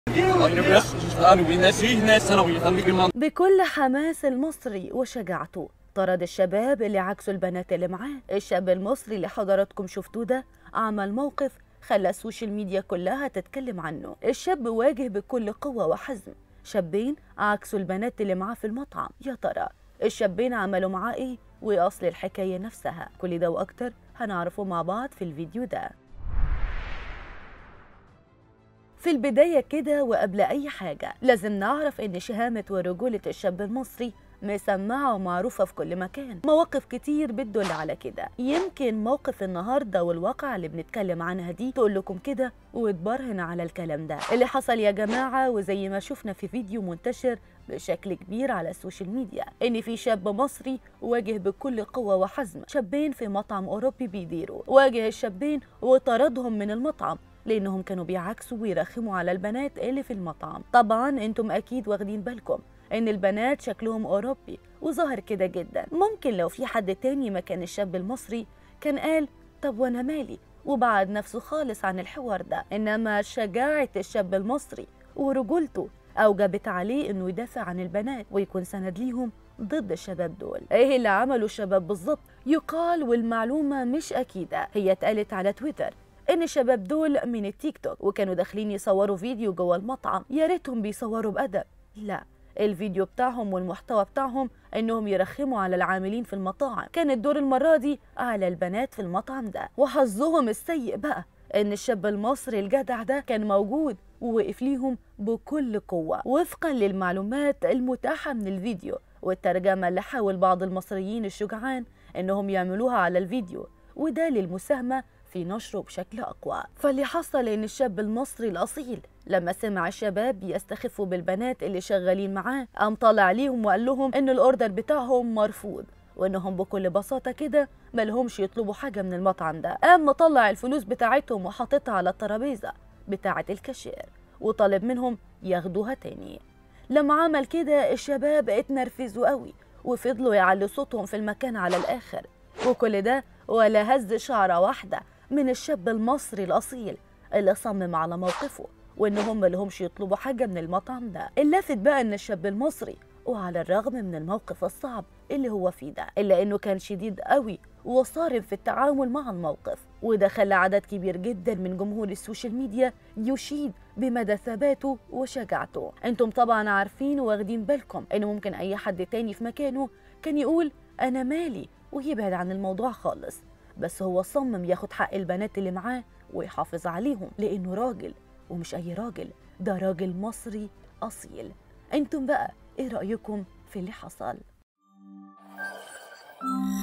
بكل حماس المصري وشجاعته طرد الشباب اللي عكسوا البنات اللي معاه الشاب المصري اللي حضراتكم شفتوه ده عمل موقف خلى السوشيال ميديا كلها تتكلم عنه الشاب واجه بكل قوة وحزم شابين عكسوا البنات اللي معاه في المطعم يا ترى الشابين عملوا معاه ايه واصل الحكاية نفسها كل ده واكتر هنعرفه مع بعض في الفيديو ده في البداية كده وقبل أي حاجة لازم نعرف إن شهامة ورجولة الشاب المصري مسمعة ومعروفة في كل مكان مواقف كتير بتدل على كده يمكن موقف النهاردة والواقع اللي بنتكلم عنها دي تقول لكم كده وتبرهن على الكلام ده اللي حصل يا جماعة وزي ما شفنا في فيديو منتشر بشكل كبير على السوشيال ميديا ان في شاب مصري واجه بكل قوة وحزم شابين في مطعم اوروبي بيديروا واجه الشابين وطردهم من المطعم لانهم كانوا بيعكسوا ويرخموا على البنات اللي في المطعم طبعا انتم اكيد واخدين بالكم ان البنات شكلهم اوروبي وظاهر كده جدا ممكن لو في حد تاني مكان الشاب المصري كان قال طب وانا مالي وبعد نفسه خالص عن الحوار ده انما شجاعة الشاب المصري ورجولته اوجبت عليه انه يدافع عن البنات ويكون سند ليهم ضد الشباب دول ايه اللي عمله الشباب بالظبط يقال والمعلومة مش اكيدة هي اتقالت على تويتر ان الشباب دول من التيك توك وكانوا داخلين يصوروا فيديو جوه المطعم يا ريتهم بيصوروا بادب لا الفيديو بتاعهم والمحتوى بتاعهم انهم يرخموا على العاملين في المطاعم كان الدور المره دي على البنات في المطعم ده وحظهم السيء بقى ان الشاب المصري الجدع ده كان موجود ووقف ليهم بكل قوه وفقا للمعلومات المتاحه من الفيديو والترجمه اللي حاول بعض المصريين الشجعان انهم يعملوها على الفيديو وده للمساهمه في نشره بشكل أقوى فاللي حصل إن الشاب المصري الأصيل لما سمع الشباب بيستخفوا بالبنات اللي شغالين معاه قام طالع عليهم وقال لهم إن الأوردر بتاعهم مرفوض وإنهم بكل بساطة كده ملهمش يطلبوا حاجة من المطعم ده قام مطلع الفلوس بتاعتهم وحاططها على الترابيزة بتاعة الكاشير وطالب منهم ياخدوها تاني لما عمل كده الشباب اتنرفزوا قوي وفضلوا يعلوا صوتهم في المكان على الآخر وكل ده ولا هز شعرة واحدة من الشاب المصري الأصيل اللي صمم على موقفه وإن هم ملهمش يطلبوا حاجة من المطعم ده اللافت بقى إن الشاب المصري وعلى الرغم من الموقف الصعب اللي هو فيه ده إلا إنه كان شديد قوي وصارم في التعامل مع الموقف وده خلى عدد كبير جدا من جمهور السوشيال ميديا يشيد بمدى ثباته وشجاعته انتم طبعا عارفين واخدين بالكم ان ممكن اي حد تاني في مكانه كان يقول انا مالي ويبعد عن الموضوع خالص بس هو صمم ياخد حق البنات اللي معاه ويحافظ عليهم لانه راجل ومش اي راجل ده راجل مصري اصيل انتم بقى ايه رايكم في اللي حصل